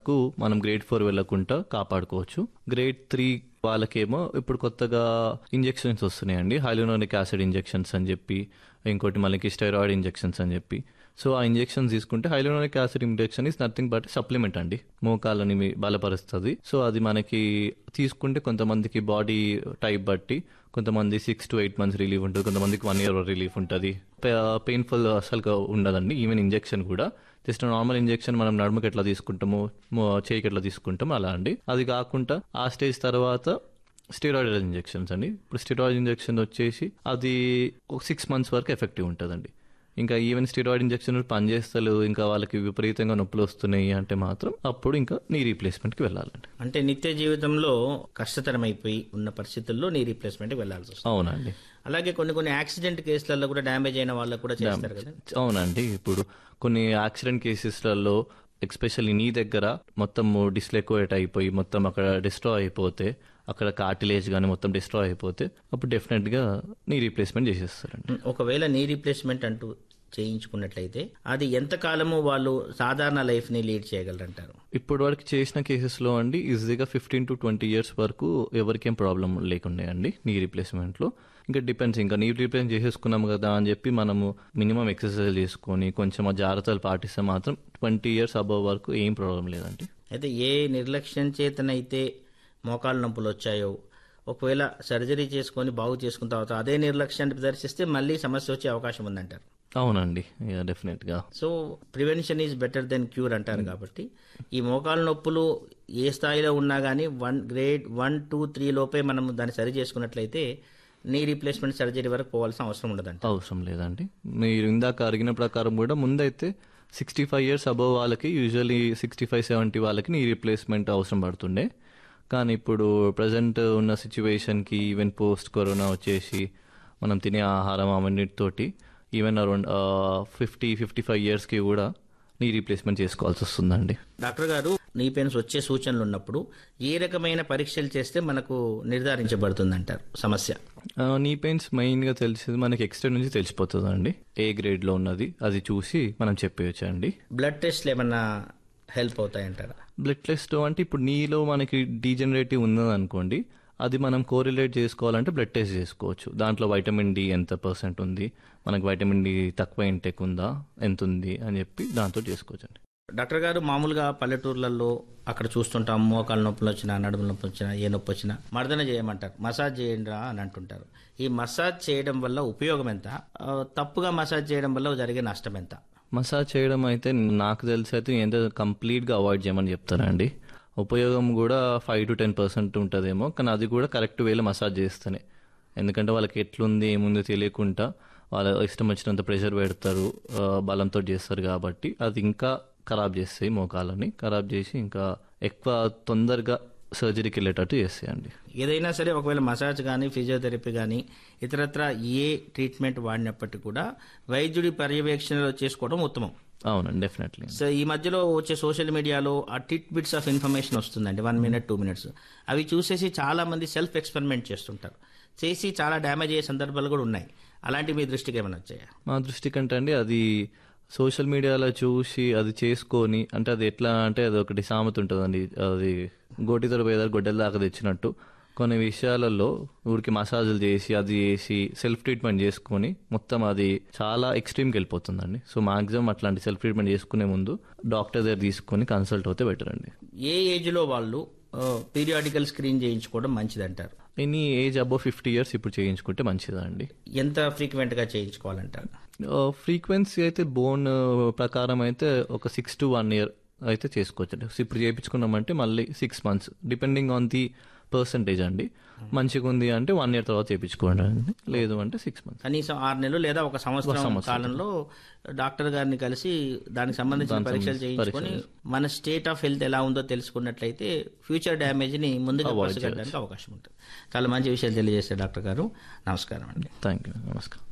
కు మనం grade four వెళ్ళకుండా కాపాడుకోవచ్చు గ్రేడ్ త్రీ వాళ్ళకేమో ఇప్పుడు కొత్తగా ఇంజెక్షన్స్ వస్తున్నాయండి హైలోనోనిక్ యాసిడ్ ఇంజెక్షన్స్ అని చెప్పి ఇంకోటి మనకి స్టెరాయిడ్ ఇంజెక్షన్స్ అని చెప్పి సో ఆ ఇంజెక్షన్స్ తీసుకుంటే hyaluronic acid injection is nothing but supplement అండి మోకాలని మీ- బలపరుస్తుంది సో అది మనకి తీసుకుంటే కొంతమందికి బాడీ టైప్ బట్టి కొంతమంది six to eight months relief ఉంటుంది కొంతమందికి వన్ ఇయర్ రిలీఫ్ ఉంటుంది పెయిన్ఫుల్ అసలు ఉండదండి ఈవెన్ ఇంజెక్షన్ కూడా జస్ట్ నార్మల్ ఇంజెక్షన్ మనం నడుముకి ఎట్లా తీసుకుంటామో మో- చేయికి ఎట్లా తీసుకుంటామో అలా అండి అది కాకుండా ఆ స్టేజ్ తర్వాత స్టెరాయిడ్ ఇంజెక్షన్స్ అండి ఇప్పుడు స్టెరాయిడ్ ఇంజెక్షన్ వచ్చేసి అది ఒక సిక్స్ మంత్స్ వరకు ఎఫెక్టివ్ ఉంటుందండి ఇంకా ఈవెన్ స్టెరాయిడ్ ఇంజెక్షన్ పనిచేస్తలు ఇంకా వాళ్ళకి విపరీతంగా నొప్పులు వస్తున్నాయి అంటే మాత్రం అప్పుడు ఇంకా నీ రీప్లేస్మెంట్కి వెళ్ళాలండి అంటే నిత్య జీవితంలో కష్టతరమైపోయి ఉన్న పరిస్థితుల్లో నీ రీప్లేస్మెంట్కి వెళ్లాల్సి వస్తుంది అవునండి అలాగే కొన్ని కొన్ని యాక్సిడెంట్ కేసులలో కూడా డ్యామేజ్ అయిన వాళ్ళకు కూడా చేస్తారు కదా అవునండి ఇప్పుడు కొన్ని యాక్సిడెంట్ కేసెస్లలో ఎక్స్పెషల్లీ నీ దగ్గర మొత్తం డిస్లెకోయేట్ అయిపోయి మొత్తం అక్కడ డిస్ట్రాయ్ అయిపోతే అక్కడ కార్టిలేజ్ కానీ మొత్తం డిస్ట్రాయ్ అయిపోతే అప్పుడు డెఫినెట్గా నీ రీప్లేస్మెంట్ చేసేస్తారండి ఒకవేళ నీ రీప్లేస్మెంట్ అంటూ చేయించుకున్నట్లయితే అది ఎంత కాలము వాళ్ళు సాధారణ లైఫ్ ని లీడ్ చేయగలరంటారు ఇప్పటి వరకు చేసిన కేసెస్లో అండి ఈజీగా ఫిఫ్టీన్ టు ట్వంటీ ఇయర్స్ వరకు ఎవరికేం ప్రాబ్లం లేకుండే అండి నీ రీప్లేస్మెంట్లో ఇంకా డిపెండ్స్ ఇంకా నీ రీప్లేస్మెంట్ చేసేసుకున్నాం కదా అని చెప్పి మనము మినిమం ఎక్సర్సైజ్ చేసుకొని కొంచెం ఆ జాగ్రత్తలు పాటిస్తే మాత్రం ట్వంటీ ఇయర్స్ అబవ్ వరకు ఏం ప్రాబ్లం లేదండి అయితే ఏ నిర్లక్ష్యం చేతనైతే మోకాలు నొప్పులు వచ్చాయో ఒకవేళ సర్జరీ చేసుకొని బాగు చేసుకున్న తర్వాత అదే నిర్లక్ష్యాన్ని ప్రదర్శిస్తే మళ్ళీ సమస్య వచ్చే అవకాశం ఉందంటారు అవునండి డెఫినెట్గా so prevention is better than cure అంటారు కాబట్టి ఈ మోకాలు నొప్పులు ఏ స్థాయిలో ఉన్నా కానీ one grade one two three లోపే మనం దాన్ని సరి చేసుకున్నట్లయితే నీ రీప్లేస్మెంట్ సర్జరీ వరకు పోవాల్సిన అవసరం ఉండదంట అవసరం లేదండి మీరు ఇందాక అడిగిన ప్రకారం కూడా ముందైతే సిక్స్టీ ఫైవ్ ఇయర్స్ అబవ్ వాళ్ళకి యూజువలీ సిక్స్టీ ఫైవ్ సెవెంటీ వాళ్ళకి నీ రీప్లేస్మెంట్ అవసరం పడుతుండే కానీ ఇప్పుడు ప్రజెంట్ ఉన్న సిచ్యువేషన్కి ఈవెన్ పోస్ట్ కరోనా వచ్చేసి మనం తినే ఆహారం అవన్నిటితోటి even around fifty fifty five ఇయర్స్కి కూడా నీ రీప్లేస్మెంట్ చేసుకోవాల్సి వస్తుందండి డాక్టర్ గారు నీ పెయిన్స్ వచ్చే సూచనలు ఉన్నప్పుడు ఏ రకమైన పరీక్షలు చేస్తే మనకు నిర్ధారించబడుతుంది అంటారు సమస్య ఆ, నీ పెయిన్స్ మెయిన్గా తెలిసేది మనకి ఎక్స్టెంట్ నుంచి తెలిసిపోతుంది అండి ఏ గ్రేడ్లో ఉన్నది అది చూసి మనం చెప్పేయచ్చు అండి బ్లడ్ టెస్ట్లు ఏమన్నా హెల్ప్ అవుతాయంటారా బ్లడ్ టెస్ట్ అంటే ఇప్పుడు నీలో మనకి డీజనరేటివ్ ఉన్నది అనుకోండి అది మనం కోరిలేట్ చేసుకోవాలంటే బ్లడ్ టెస్ట్ చేసుకోవచ్చు దాంట్లో వైటమిన్ డి ఎంత పర్సెంట్ ఉంది మనకి వైటమిన్ డి తక్కువ ఇంటెక్ ఉందా ఎంత ఉంది అని చెప్పి దాంతో చేసుకోవచ్చు అండి డాక్టర్ గారు మామూలుగా పల్లెటూర్లలో అక్కడ చూస్తుంటాం మోకాలు నొప్పులు వచ్చినా నడుము నొప్పి వచ్చినా ఏ నొప్పి వచ్చినా మర్దన చేయమంటారు మసాజ్ చేయండి రా అని అంటుంటారు ఈ మసాజ్ చేయడం వల్ల ఉపయోగం ఎంత ఆ, తప్పుగా మసాజ్ చేయడం వల్ల జరిగే నష్టం ఎంత మసాజ్ చేయడం అయితే నాకు తెలిసి అయితే ఎంత కంప్లీట్గా అవాయిడ్ చేయమని చెప్తారండి ఉపయోగం కూడా ఫైవ్ టు టెన్ పర్సెంట్ ఉంటుందేమో కానీ అది కూడా కరెక్ట్ వేలో మసాజ్ చేస్తేనే ఎందుకంటే వాళ్ళకి ఎట్లుంది ఏముంది తెలియకుండా వాళ్ళ ఇష్టం వచ్చినంత ప్రెషర్ పెడతారు ఆ, బలంతో చేస్తారు కాబట్టి అది ఇంకా ఖరాబ్ చేస్తాయి మోకాలని ఖరాబ్ చేసి ఇంకా ఎక్కువ తొందరగా సర్జరీకి వెళ్ళేటట్టు చేస్తాయండి ఏదైనా సరే ఒకవేళ మసాజ్ కానీ ఫిజియోథెరపీ కానీ ఇతరత్ర ఏ ట్రీట్మెంట్ వాడినప్పటికీ కూడా వైద్యుడి పర్యవేక్షణలో చేసుకోవడం ఉత్తమం అవునండి డెఫినెట్లీ సో ఈ మధ్యలో వచ్చే సోషల్ మీడియాలో ఆ టిట్ బిట్స్ ఆఫ్ ఇన్ఫర్మేషన్ వస్తుందండి వన్ మినిట్ టూ మినిట్స్ అవి చూసేసి చాలా మంది సెల్ఫ్ ఎక్స్పెరిమెంట్ చేస్తుంటారు చేసి చాలా డ్యామేజ్ అయ్యే సందర్భాలు కూడా ఉన్నాయి అలాంటి మీ దృష్టికి ఏమైనా వచ్చాయా మా దృష్టి కంటే అండి అది సోషల్ మీడియాలో చూసి అది చేసుకొని అంటే అది ఎట్లా అంటే అది ఒకటి సామెత ఉంటుందండి అది గోటితో పోయేదారు గొడ్డల దాకా తెచ్చినట్టు కొన్ని విషయాలలో ఊరికి మసాజులు చేసి అది చేసి సెల్ఫ్ ట్రీట్మెంట్ చేసుకొని మొత్తం అది చాలా ఎక్స్ట్రీమ్కి వెళ్ళిపోతుందండి సో మాక్సిమం అట్లాంటి సెల్ఫ్ ట్రీట్మెంట్ చేసుకునే ముందు డాక్టర్ దగ్గర తీసుకొని కన్సల్ట్ అవుతే బెటర్ అండి ఏ ఏజ్లో వాళ్ళు పీరియాడికల్ స్క్రీన్ చేయించుకోవడం మంచిదంటారు any age above fifty years ఇప్పుడు చేయించుకుంటే మంచిదండి ఎంత ఫ్రీక్వెంట్గా చేయించుకోవాలంటారు ఫ్రీక్వెన్సీ అయితే బోన్ ప్రకారం అయితే ఒక సిక్స్ టు వన్ ఇయర్ అయితే చేసుకోవచ్చు అండి ఇప్పుడు చేయించుకున్నామంటే మళ్ళీ six months depending on the percentage అండి మంచిగా ఉంది అంటే వన్ ఇయర్ తర్వాత చేయించుకోండి అండి లేదు అంటే సిక్స్ మంత్స్ కనీసం ఆరు నెలలు లేదా ఒక సంవత్సరం కాలంలో డాక్టర్ గారిని కలిసి దానికి సంబంధించిన పరీక్షలు చేయించుకొని మన స్టేట్ ఆఫ్ హెల్త్ ఎలా ఉందో తెలుసుకున్నట్లయితే ఫ్యూచర్ డ్యామేజ్ ని ముందుగా పసిగట్టడానికి అవకాశం ఉంటుంది చాలా మంచి విషయాలు తెలియజేశారు డాక్టర్ గారు నమస్కారం అండి థ్యాంక్ యూ నమస్కారం